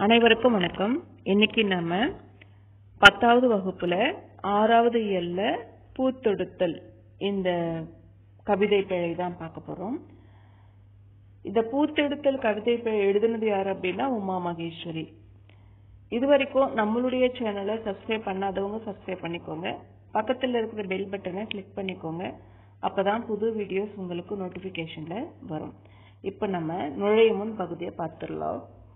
அனைவருக்கும் வணக்கம் இன்னைக்கு நம்ம பத்தாவது வகுப்புல ஆறாவது இயல்ல பூத்தொடுத்தல் இந்த கவிதை பிழை தான் பார்க்க போறோம் இந்த பூத்தெடுத்தல் கவிதை பிழை எழுதுனது யார் அப்படின்னா உமா மகேஸ்வரி இது வரைக்கும் நம்மளுடைய சேனலை சப்ஸ்கிரைப் பண்ணாதவங்க சப்ஸ்கிரைப் பண்ணிக்கோங்க பக்கத்துல இருக்கிற பெல் பட்டனை கிளிக் பண்ணிக்கோங்க அப்பதான் புது வீடியோஸ் உங்களுக்கு நோட்டிபிகேஷன்ல வரும் இப்ப நம்ம நுழையும் முன் பகுதியை பார்த்துடலாம்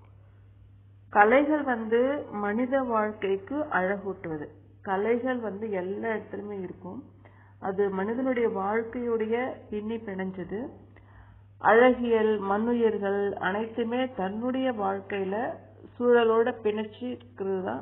கலைகள் வந்து மனித வாழ்க்கைக்கு அழகூட்டுவது கலைகள் வந்து எல்லா இடத்துலயுமே இருக்கும் அது மனிதனுடைய வாழ்க்கையுடைய பின்னி பிணைஞ்சது அழகியல் மண்ணுயிர்கள் அனைத்துமே தன்னுடைய வாழ்க்கையில சூழலோட பிணைச்சு இருக்கிறது தான்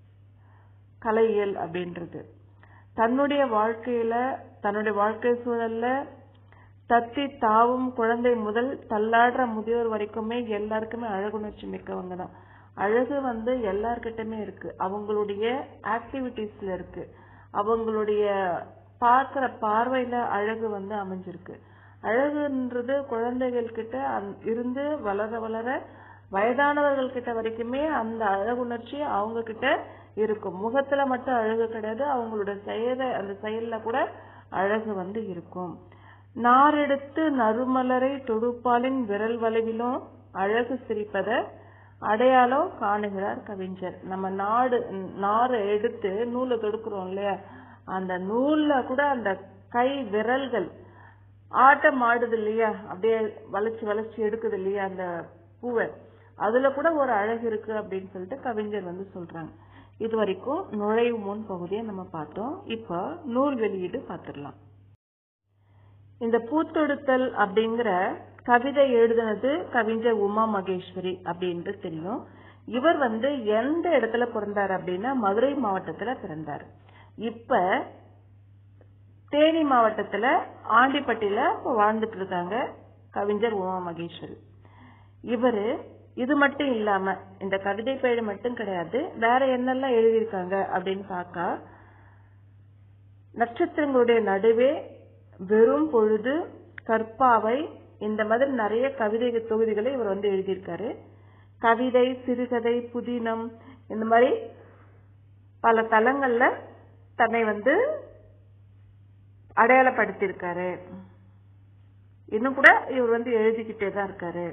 கலையியல் அப்படின்றது தன்னுடைய வாழ்க்கையில தன்னுடைய வாழ்க்கை சூழல்ல தத்தி தாவும் குழந்தை முதல் தள்ளாடுற முதியோர் வரைக்குமே எல்லாருக்குமே அழகுணர்ச்சி மிக்கவங்க தான் அழகு வந்து எல்லார்கிட்டயுமே இருக்கு அவங்களுடைய ஆக்டிவிட்டிஸ்ல இருக்கு அவங்களுடைய பார்க்கிற பார்வையில அழகு வந்து அமைஞ்சிருக்கு அழகுன்றது குழந்தைகள் கிட்ட இருந்து வளர வளர வயதானவர்கள் கிட்ட வரைக்குமே அந்த அழகுணர்ச்சி அவங்க கிட்ட இருக்கும் முகத்துல மட்டும் அழகு கிடையாது அவங்களோட செயல அந்த செயல்ல கூட அழகு வந்து இருக்கும் நாரெடுத்து நறுமலரை தொடுப்பாலின் விரல் வளைவிலும் அழகு சிரிப்பத அடையாளம் காணுகிறார் கவிஞர் நம்ம நாடு நாரை எடுத்து நூலை தொடுக்கிறோம் இல்லையா அந்த நூல்ல கூட அந்த கை விரல்கள் ஆட்டம் ஆடுது இல்லையா அப்படியே வளைச்சு வளைச்சு எடுக்குது இல்லையா அந்த பூவை அதுல கூட ஒரு அழகு இருக்கு அப்படின்னு சொல்லிட்டு கவிஞர் வந்து சொல்றாங்க இது வரைக்கும் நுழைவு முன் பகுதியை நம்ம பார்த்தோம் இப்போ நூல் வெளியீடு பார்த்துடலாம் இந்த பூத்தொடுத்தல் அப்படிங்கிற கவிதை எழுதுனது கவிஞர் உமா மகேஸ்வரி அப்படின்ட்டு தெரியும் இவர் வந்து எந்த இடத்துல பிறந்தார் அப்படின்னா மதுரை மாவட்டத்துல பிறந்தார் இப்ப தேனி மாவட்டத்துல ஆண்டிப்பட்டியில வாழ்ந்துட்டு இருக்காங்க கவிஞர் உமா மகேஸ்வரி இவரு இது மட்டும் இல்லாம இந்த கவிதை பெயர் மட்டும் கிடையாது வேற என்னெல்லாம் எழுதியிருக்காங்க அப்படின்னு பார்க்க நட்சத்திரங்களுடைய நடுவே வெறும் பொழுது கற்பாவை இந்த மாதிரி நிறைய கவிதை தொகுதிகளை இவர் வந்து எழுதியிருக்காரு கவிதை சிறுகதை புதினம் இந்த மாதிரி பல தளங்கள்ல தன்னை வந்து அடையாளப்படுத்தியிருக்காரு இன்னும் கூட இவர் வந்து எழுதிக்கிட்டே தான் இருக்காரு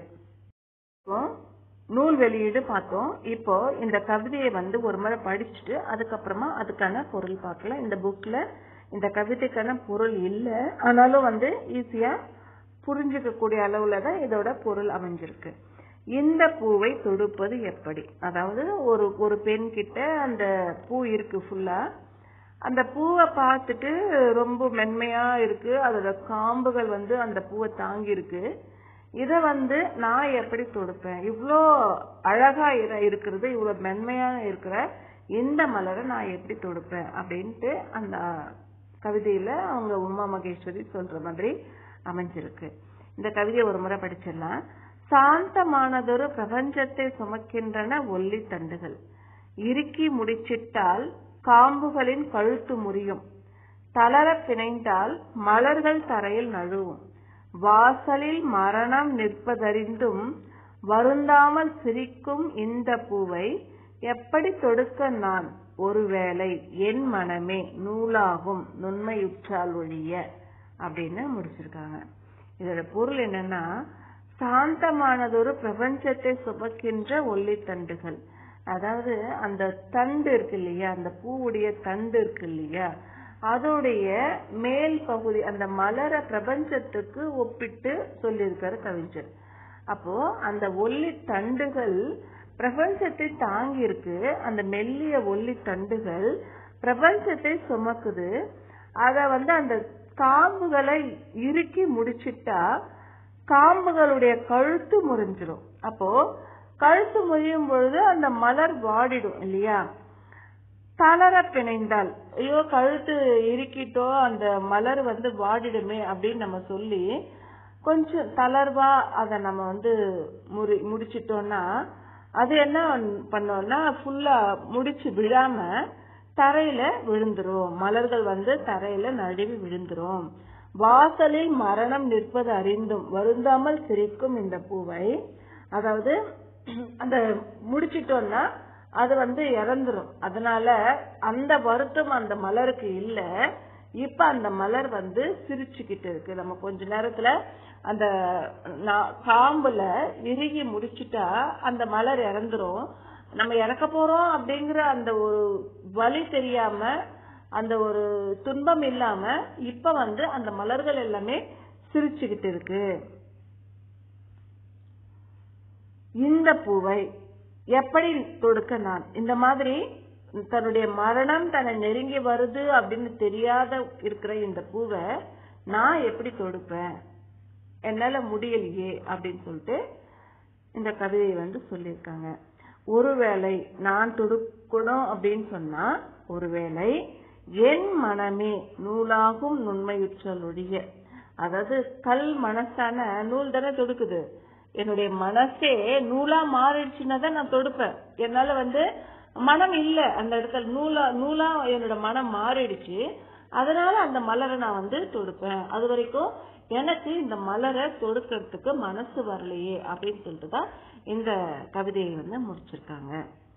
நூல் வெளியீடு பார்த்தோம் இப்போ இந்த கவிதையை வந்து ஒரு முறை படிச்சுட்டு அதுக்கப்புறமா அதுக்கான பொருள் பார்க்கலாம் இந்த புக்ல இந்த கவிதைக்கான பொருள் இல்லை ஆனாலும் வந்து ஈஸியா புரிஞ்சுக்க கூடிய அளவுல தான் இதோட பொருள் அமைஞ்சிருக்கு இந்த பூவை தொடுப்பது எப்படி அதாவது ஒரு ஒரு பெண் கிட்ட அந்த பூ இருக்கு ஃபுல்லா அந்த பூவை பார்த்துட்டு ரொம்ப மென்மையா இருக்கு அதோட காம்புகள் வந்து அந்த பூவை தாங்கி இருக்கு இத வந்து நான் எப்படி தொடுப்பேன் இவ்வளோ அழகா இருக்கிறது இவ்வளவு மென்மையா இருக்கிற இந்த மலரை நான் எப்படி தொடுப்பேன் அப்படின்ட்டு அந்த கவிதையில அவங்க உமா மகேஸ்வரி சொல்ற மாதிரி அமைஞ்சிருக்கு இந்த கவிதையை ஒரு முறை படிச்சிடலாம் சாந்தமானதொரு பிரபஞ்சத்தை சுமக்கின்றன ஒல்லி தண்டுகள் இறுக்கி முடிச்சிட்டால் காம்புகளின் கழுத்து முறியும் தளர பிணைந்தால் மலர்கள் தரையில் நழுவும் வாசலில் மரணம் நிற்பதறிந்தும் வருந்தாமல் சிரிக்கும் இந்த பூவை எப்படி தொடுக்க நான் ஒருவேளை என் மனமே நூலாகும் நுண்மையுற்றால் ஒழிய அப்படின்னு முடிச்சிருக்காங்க இதோட பொருள் என்னன்னா சாந்தமானதொரு பிரபஞ்சத்தை சுமக்கின்ற ஒல்லித்தண்டுகள் அதாவது அந்த தண்டு இருக்கு இல்லையா அந்த பூவுடைய தண்டு இருக்கு இல்லையா அதோடைய மேல் பகுதி அந்த மலர பிரபஞ்சத்துக்கு ஒப்பிட்டு சொல்லியிருக்காரு கவிஞர் அப்போ அந்த ஒல்லி தண்டுகள் பிரபஞ்சத்தை தாங்கி இருக்கு அந்த மெல்லிய ஒல்லி தண்டுகள் பிரபஞ்சத்தை சுமக்குது அத வந்து அந்த காம்புகளை இறுக்கி முடிச்சிட்டா காம்புகளுடைய கழுத்து முறிஞ்சிடும் அப்போ கழுத்து முறியும் பொழுது அந்த மலர் வாடிடும் இல்லையா தளர பிணைந்தால் ஐயோ கழுத்து இறுக்கிட்டோ அந்த மலர் வந்து வாடிடுமே அப்படின்னு நம்ம சொல்லி கொஞ்சம் தளர்வா அதை நம்ம வந்து முடி முடிச்சிட்டோம்னா அது என்ன பண்ணோம்னா ஃபுல்லா முடிச்சு விழாம தரையில விழுந்துரும் மலர்கள் வந்து தரையில நழுவி விழுந்துரும் வாசலில் மரணம் நிற்பது அறிந்தும் வருந்தாமல் சிரிக்கும் இந்த பூவை அதாவது அந்த முடிச்சிட்டோம்னா அது வந்து இறந்துரும் அதனால அந்த வருத்தம் அந்த மலருக்கு இல்ல இப்ப அந்த மலர் வந்து சிரிச்சுக்கிட்டு இருக்கு நம்ம கொஞ்ச நேரத்துல அந்த நா- காம்புல இறுகி முடிச்சிட்டா அந்த மலர் இறந்துரும் நம்ம இறக்க போறோம் அப்படிங்கிற அந்த ஒரு வலி தெரியாம அந்த ஒரு துன்பம் இல்லாம இப்ப வந்து அந்த மலர்கள் எல்லாமே சிரிச்சுக்கிட்டு இருக்கு இந்த பூவை எப்படி தொடுக்க நான் இந்த மாதிரி தன்னுடைய மரணம் தன்னை நெருங்கி வருது அப்படின்னு தெரியாத இருக்கிற இந்த பூவை நான் எப்படி தொடுப்பேன் என்னால முடியலையே அப்படின்னு சொல்லிட்டு இந்த கவிதையை வந்து சொல்லியிருக்காங்க ஒருவேளை நான் தொடுக்கணும் அப்படின்னு சொன்னா ஒருவேளை என் மனமே நூலாகும் நுண்மையுற்றலொழிய அதாவது கல் மனசான நூல் தானே தொடுக்குது என்னுடைய மனசே நூலா மாறிடுச்சுன்னா தான் நான் தொடுப்பேன் என்னால வந்து மனம் இல்ல அந்த இடத்துல நூலா நூலா என்னோட மனம் மாறிடுச்சு அதனால அந்த மலரை நான் வந்து தொடுப்பேன் அது வரைக்கும் எனக்கு இந்த மலரை தொடுக்கிறதுக்கு மனசு வரலையே அப்படின்னு சொல்லிட்டு தான் இந்த கவிதையை வந்து முடிச்சிருக்காங்க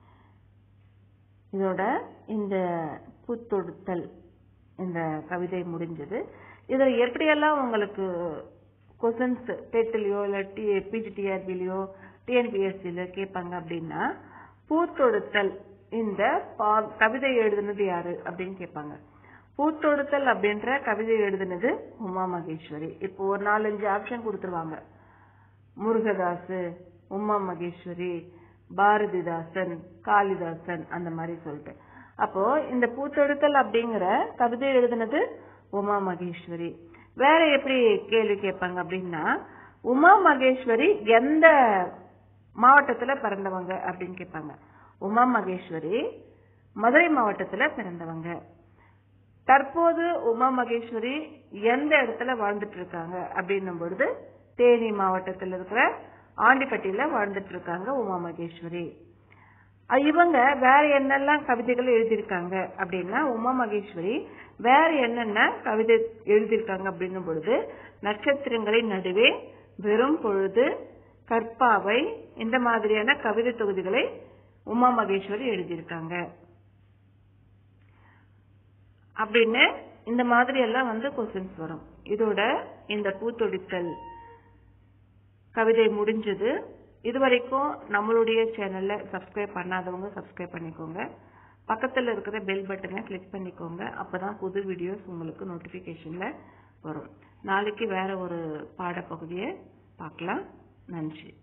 இதோட இந்த பூத்தொடுத்தல் இந்த கவிதை முடிஞ்சது இதுல எப்படியெல்லாம் உங்களுக்கு கொஸ்டின்ஸ் டெட்லயோ இல்ல டி பிஜிடிஆர்பிலயோ டிஎன்பிஎஸ்சில கேட்பாங்க அப்படின்னா பூத்தொடுத்தல் இந்த பா- கவிதை எழுதுனது யாரு அப்படின்னு கேட்பாங்க பூத்தொடுத்தல் அப்படின்ற கவிதை எழுதுனது உமா மகேஸ்வரி இப்போ ஒரு நாலஞ்சு ஆப்ஷன் கொடுத்துருவாங்க முருகதாசு உமா மகேஸ்வரி பாரதிதாசன் காளிதாசன் அந்த மாதிரி சொல்லிட்டு அப்போ இந்த பூத்தொடுத்தல் அப்படிங்கிற கவிதை எழுதுனது உமா மகேஸ்வரி வேற எப்படி கேள்வி கேட்பாங்க அப்படின்னா உமா மகேஸ்வரி எந்த மாவட்டத்துல பிறந்தவங்க அப்படின்னு கேட்பாங்க உமா மகேஸ்வரி மதுரை மாவட்டத்துல பிறந்தவங்க தற்போது உமா மகேஸ்வரி எந்த இடத்துல வாழ்ந்துட்டு இருக்காங்க அப்படின்னும் பொழுது தேனி மாவட்டத்தில் இருக்கிற ஆண்டிப்பட்டியில வாழ்ந்துட்டு இருக்காங்க உமா மகேஸ்வரி அஹ் இவங்க வேற என்னெல்லாம் கவிதைகள் எழுதியிருக்காங்க அப்படின்னா உமா மகேஸ்வரி வேற என்னென்ன கவிதை எழுதியிருக்காங்க அப்படின்னும் பொழுது நட்சத்திரங்களின் நடுவே வெறும் பொழுது கற்பாவை இந்த மாதிரியான கவிதை தொகுதிகளை உமா மகேஸ்வரி எழுதியிருக்காங்க அப்படின்னு இந்த மாதிரி எல்லாம் வந்து கொஸ்டின்ஸ் வரும் இதோட இந்த பூத்தொடித்தல் கவிதை முடிஞ்சது இதுவரைக்கும் நம்மளுடைய சேனல்ல சப்ஸ்கிரைப் பண்ணாதவங்க சப்ஸ்கிரைப் பண்ணிக்கோங்க பக்கத்துல இருக்கிற பெல் பட்டனை கிளிக் பண்ணிக்கோங்க அப்பதான் புது வீடியோஸ் உங்களுக்கு நோட்டிபிகேஷன்ல வரும் நாளைக்கு வேற ஒரு பாடப்பகுதியை பார்க்கலாம் நன்றி